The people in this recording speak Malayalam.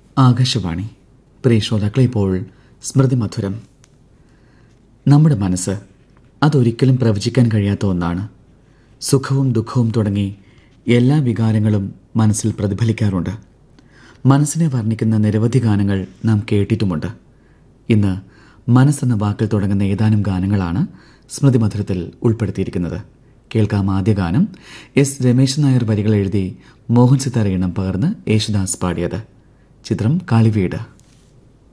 ആകാശവാണി പ്രിയ ശ്രോതാക്കളെ ഇപ്പോൾ സ്മൃതി മധുരം നമ്മുടെ മനസ്സ് അതൊരിക്കലും പ്രവചിക്കാൻ കഴിയാത്ത ഒന്നാണ് സുഖവും ദുഃഖവും തുടങ്ങി എല്ലാ വികാരങ്ങളും മനസ്സിൽ പ്രതിഫലിക്കാറുണ്ട് മനസ്സിനെ വർണ്ണിക്കുന്ന നിരവധി ഗാനങ്ങൾ നാം കേട്ടിട്ടുമുണ്ട് ഇന്ന് മനസ്സെന്ന വാക്കിൽ തുടങ്ങുന്ന ഏതാനും ഗാനങ്ങളാണ് സ്മൃതി മധുരത്തിൽ ഉൾപ്പെടുത്തിയിരിക്കുന്നത് കേൾക്കാം ആദ്യ ഗാനം എസ് രമേശൻ നായർ വരികൾ എഴുതി മോഹൻ സിത്താര ഈണം പകർന്ന് യേശുദാസ് പാടിയത് ചിത്രം കാളിവീട്